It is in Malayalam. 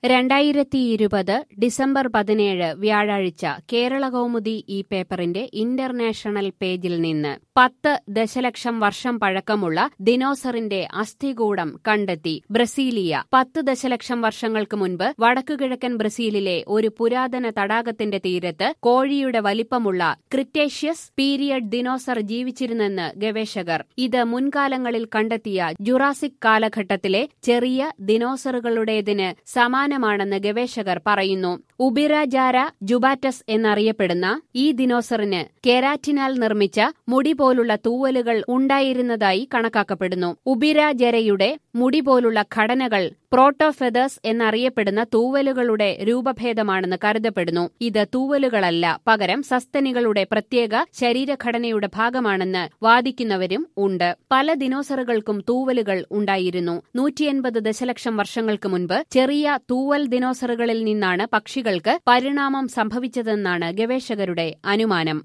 രണ്ടായിരത്തി ഇരുപത് ഡിസംബർ പതിനേഴ് വ്യാഴാഴ്ച കേരള കൗമുദി ഈ പേപ്പറിന്റെ ഇന്റർനാഷണൽ പേജിൽ നിന്ന് പത്ത് ദശലക്ഷം വർഷം പഴക്കമുള്ള ദിനോസറിന്റെ അസ്ഥികൂടം കണ്ടെത്തി ബ്രസീലിയ പത്ത് ദശലക്ഷം വർഷങ്ങൾക്ക് മുൻപ് വടക്കുകിഴക്കൻ ബ്രസീലിലെ ഒരു പുരാതന തടാകത്തിന്റെ തീരത്ത് കോഴിയുടെ വലിപ്പമുള്ള ക്രിറ്റേഷ്യസ് പീരിയഡ് ദിനോസർ ജീവിച്ചിരുന്നെന്ന് ഗവേഷകർ ഇത് മുൻകാലങ്ങളിൽ കണ്ടെത്തിയ ജുറാസിക് കാലഘട്ടത്തിലെ ചെറിയ ദിനോസറുകളുടേതിന് സമാനമാണെന്ന് ഗവേഷകർ പറയുന്നു ഉബിറജാര ജുബാറ്റസ് എന്നറിയപ്പെടുന്ന ഈ ദിനോസറിന് കെരാറ്റിനാൽ നിർമ്മിച്ച മുടി പോലുള്ള തൂവലുകൾ ഉണ്ടായിരുന്നതായി കണക്കാക്കപ്പെടുന്നു ഉബിരാജരയുടെ മുടി പോലുള്ള ഘടനകൾ പ്രോട്ടോഫെതേഴ്സ് എന്നറിയപ്പെടുന്ന തൂവലുകളുടെ രൂപഭേദമാണെന്ന് കരുതപ്പെടുന്നു ഇത് തൂവലുകളല്ല പകരം സസ്തനികളുടെ പ്രത്യേക ശരീരഘടനയുടെ ഭാഗമാണെന്ന് വാദിക്കുന്നവരും ഉണ്ട് പല ദിനോസറുകൾക്കും തൂവലുകൾ ഉണ്ടായിരുന്നു നൂറ്റിയൻപത് ദശലക്ഷം വർഷങ്ങൾക്ക് മുൻപ് ചെറിയ തൂവൽ ദിനോസറുകളിൽ നിന്നാണ് പക്ഷികൾക്ക് പരിണാമം സംഭവിച്ചതെന്നാണ് ഗവേഷകരുടെ അനുമാനം